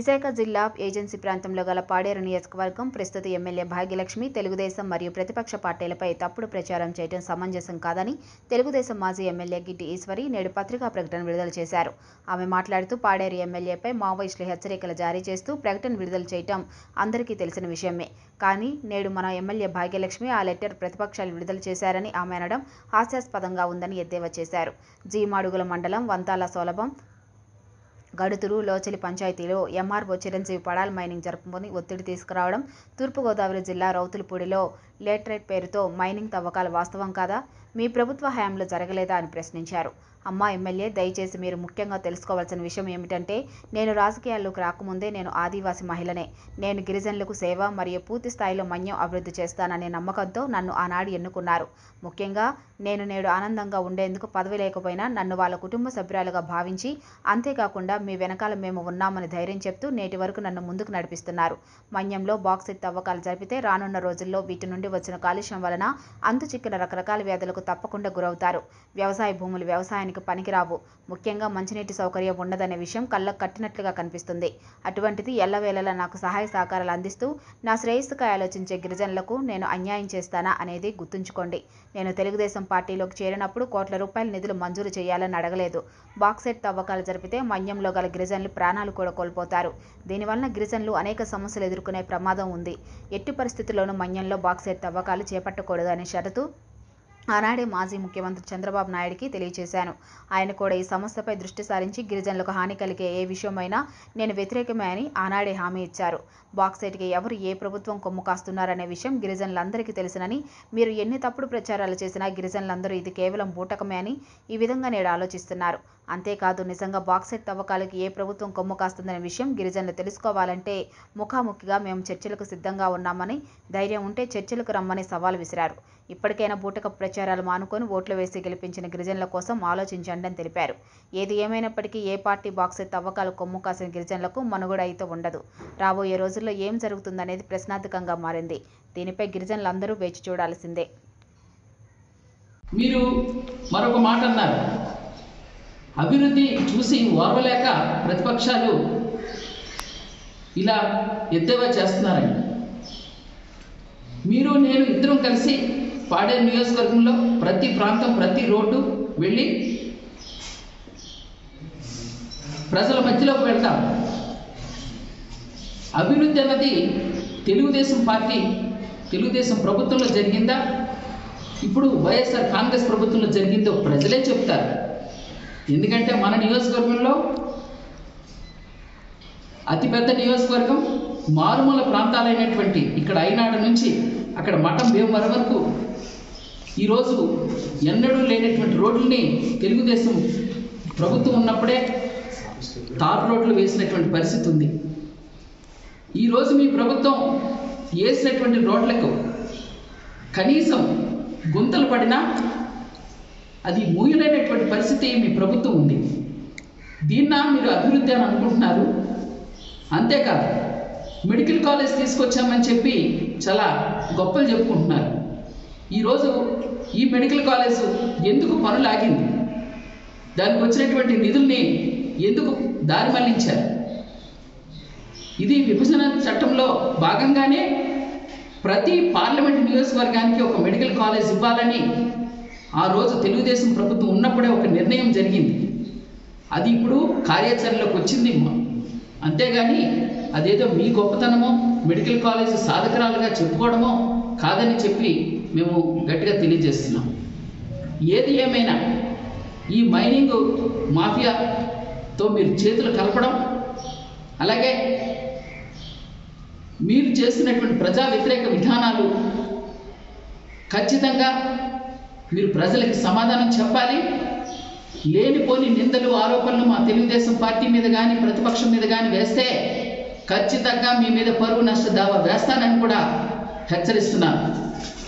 విశాఖ జిల్లా ఏజెన్సీ ప్రాంతంలో గల పాడేరు నియోజకవర్గం ప్రస్తుత ఎమ్మెల్యే భాగ్యలక్ష్మి తెలుగుదేశం మరియు ప్రతిపక్ష పార్టీలపై తప్పుడు ప్రచారం చేయడం సమంజసం కాదని తెలుగుదేశం మాజీ ఎమ్మెల్యే గిడ్డి ఈశ్వరి నేడు పత్రికా ప్రకటన విడుదల చేశారు ఆమె మాట్లాడుతూ పాడేరు ఎమ్మెల్యేపై మావోయిస్టులు హెచ్చరికలు జారీ చేస్తూ ప్రకటన విడుదల చేయడం అందరికీ తెలిసిన విషయమే కానీ నేడు మన ఎమ్మెల్యే భాగ్యలక్ష్మి ఆ లెటర్ ప్రతిపక్షాలు విడుదల చేశారని ఆమె అనడం హాస్యాస్పదంగా ఉందని ఎద్దేవా చేశారు జీమాడుగుల మండలం వంతాల సౌలభం గడుతురు లోచలి పంచాయతీలో ఎంఆర్ఓ చిరంజీవి పడాల్ మైనింగ్ జరుపుకొని ఒత్తిడి తీసుకురావడం తూర్పుగోదావరి జిల్లా రౌతులపూడిలో లేటరైట్ పేరుతో మైనింగ్ తవ్వకాలు వాస్తవం కాదా మీ ప్రభుత్వ హయాంలో జరగలేదా అని ప్రశ్నించారు అమ్మా ఎమ్మెల్యే దయచేసి మీరు ముఖ్యంగా తెలుసుకోవాల్సిన విషయం ఏమిటంటే నేను రాజకీయాల్లోకి రాకముందే నేను ఆదివాసి మహిళనే నేను గిరిజనులకు సేవ మరియు పూర్తి స్థాయిలో మన్యం అభివృద్ధి చేస్తాననే నమ్మకంతో నన్ను ఆనాడు ఎన్నుకున్నారు ముఖ్యంగా నేను నేడు ఆనందంగా ఉండేందుకు పదవి లేకపోయినా నన్ను వాళ్ళ కుటుంబ సభ్యురాలుగా భావించి అంతేకాకుండా మీ వెనకాల మేము ఉన్నామని ధైర్యం చెప్తూ నేటి వరకు నన్ను ముందుకు నడిపిస్తున్నారు మన్యంలో బాక్సెట్ తవ్వకాలు జరిపితే రానున్న రోజుల్లో వీటి నుండి వచ్చిన కాలుష్యం వలన అంతు చిక్కిన రకరకాల వ్యాధులకు తప్పకుండా గురవుతారు వ్యవసాయ భూములు వ్యవసాయానికి పనికిరావు ముఖ్యంగా మంచినీటి సౌకర్యం ఉండదనే విషయం కళ్ళకు కట్టినట్లుగా కనిపిస్తుంది అటువంటిది ఎల్లవేళలా నాకు సహాయ సహకారాలు అందిస్తూ నా శ్రేయస్సుకై ఆలోచించే గిరిజనులకు నేను అన్యాయం చేస్తానా అనేది గుర్తుంచుకోండి నేను తెలుగుదేశం పార్టీలోకి చేరినప్పుడు కోట్ల రూపాయల నిధులు మంజూరు చేయాలని అడగలేదు బాక్సెట్ తవ్వకాలు జరిపితే మన్యంలో గల గిరిజనులు ప్రాణాలు కూడా కోల్పోతారు దీనివలన గిరిజనులు అనేక సమస్యలు ఎదుర్కొనే ప్రమాదం ఉంది ఎట్టి పరిస్థితుల్లోనూ మన్యంలో బాక్సెట్ తవ్వకాలు చేపట్టకూడదు అనే షరతు ఆనాడే మాజీ ముఖ్యమంత్రి చంద్రబాబు నాయుడికి తెలియజేశాను ఆయన కూడా ఈ సమస్యపై దృష్టి సారించి గిరిజనులకు హాని కలిగే ఏ విషయమైనా నేను వ్యతిరేకమే అని ఆనాడే హామీ ఇచ్చారు బాక్సైట్కి ఎవరు ఏ ప్రభుత్వం కొమ్ము కాస్తున్నారనే విషయం గిరిజనులందరికీ తెలుసునని మీరు ఎన్ని తప్పుడు ప్రచారాలు చేసినా గిరిజనులందరూ ఇది కేవలం బూటకమే అని ఈ విధంగా నేడు ఆలోచిస్తున్నారు అంతేకాదు నిజంగా బాక్సైట్ తవ్వకాలకి ఏ ప్రభుత్వం కొమ్ము కాస్తుందనే విషయం గిరిజనులు తెలుసుకోవాలంటే ముఖాముఖిగా మేము చర్చలకు సిద్ధంగా ఉన్నామని ధైర్యం ఉంటే చర్చలకు రమ్మని సవాల్ విసిరారు ఇప్పటికైనా బూటక ప్రచారాలు మానుకొని ఓట్లు వేసి గెలిపించిన గిరిజనుల కోసం ఆలోచించండి అని తెలిపారు ఏది ఏమైనప్పటికీ ఏ పార్టీ బాక్సెట్ తవ్వకాలు కొమ్ము కాసిన గిరిజనులకు మనుగడ అయితే ఉండదు రాబోయే రోజుల్లో ఏం జరుగుతుందనేది ప్రశ్నార్థకంగా మారింది దీనిపై గిరిజనులందరూ వేచి చూడాల్సిందే మీరు మరొక మాట అన్నారు అభివృద్ధి చూసి ఓర్వలేక ప్రతిపక్షాలు ఇలా ఎద్దేవా చేస్తున్నారని మీరు నేను ఇద్దరం కలిసి పాడేరు నియోజకవర్గంలో ప్రతి ప్రాంతం ప్రతి రోడ్డు వెళ్ళి ప్రజల మధ్యలోకి వెళ్తాం అభివృద్ధి అన్నది తెలుగుదేశం పార్టీ తెలుగుదేశం ప్రభుత్వంలో జరిగిందా ఇప్పుడు వైఎస్ఆర్ కాంగ్రెస్ ప్రభుత్వంలో జరిగిందో ప్రజలే చెప్తారు ఎందుకంటే మన నియోజకవర్గంలో అతిపెద్ద నియోజకవర్గం మారుమూల ప్రాంతాలైనటువంటి ఇక్కడ అయినాడు నుంచి అక్కడ మఠం భీమవరం వరకు ఈరోజు ఎన్నడూ లేనటువంటి రోడ్లని తెలుగుదేశం ప్రభుత్వం ఉన్నప్పుడే తార్ రోడ్లు వేసినటువంటి పరిస్థితి ఉంది ఈరోజు మీ ప్రభుత్వం వేసినటువంటి రోడ్లకు కనీసం గుంతలు పడినా అది మూయలేనటువంటి పరిస్థితి మీ ప్రభుత్వం ఉంది దీన్న మీరు అభివృద్ధి అని అనుకుంటున్నారు అంతేకాదు మెడికల్ కాలేజ్ తీసుకొచ్చామని చెప్పి చాలా గొప్పలు చెప్పుకుంటున్నారు ఈరోజు ఈ మెడికల్ కాలేజ్ ఎందుకు పనులు ఆగింది దానికి వచ్చినటువంటి నిధుల్ని ఎందుకు దారి మళ్లించారు ఇది విభజన చట్టంలో భాగంగానే ప్రతి పార్లమెంట్ నియోజకవర్గానికి ఒక మెడికల్ కాలేజ్ ఇవ్వాలని ఆ రోజు తెలుగుదేశం ప్రభుత్వం ఉన్నప్పుడే ఒక నిర్ణయం జరిగింది అది ఇప్పుడు కార్యాచరణలోకి వచ్చింది అంతేగాని అదేదో మీ గొప్పతనమో మెడికల్ కాలేజ్ సాధకరాలుగా చెప్పుకోవడమో కాదని చెప్పి మేము గట్టిగా తెలియజేస్తున్నాం ఏది ఏమైనా ఈ మైనింగ్ మాఫియాతో మీరు చేతులు కలపడం అలాగే మీరు చేసినటువంటి ప్రజా వ్యతిరేక విధానాలు ఖచ్చితంగా మీరు ప్రజలకు సమాధానం చెప్పాలి లేనిపోని నిందలు ఆరోపణలు మా తెలుగుదేశం పార్టీ మీద కానీ ప్రతిపక్షం మీద కానీ వేస్తే ఖచ్చితంగా మీ మీద పరువు నష్ట దావా వేస్తానని కూడా హెచ్చరిస్తున్నాను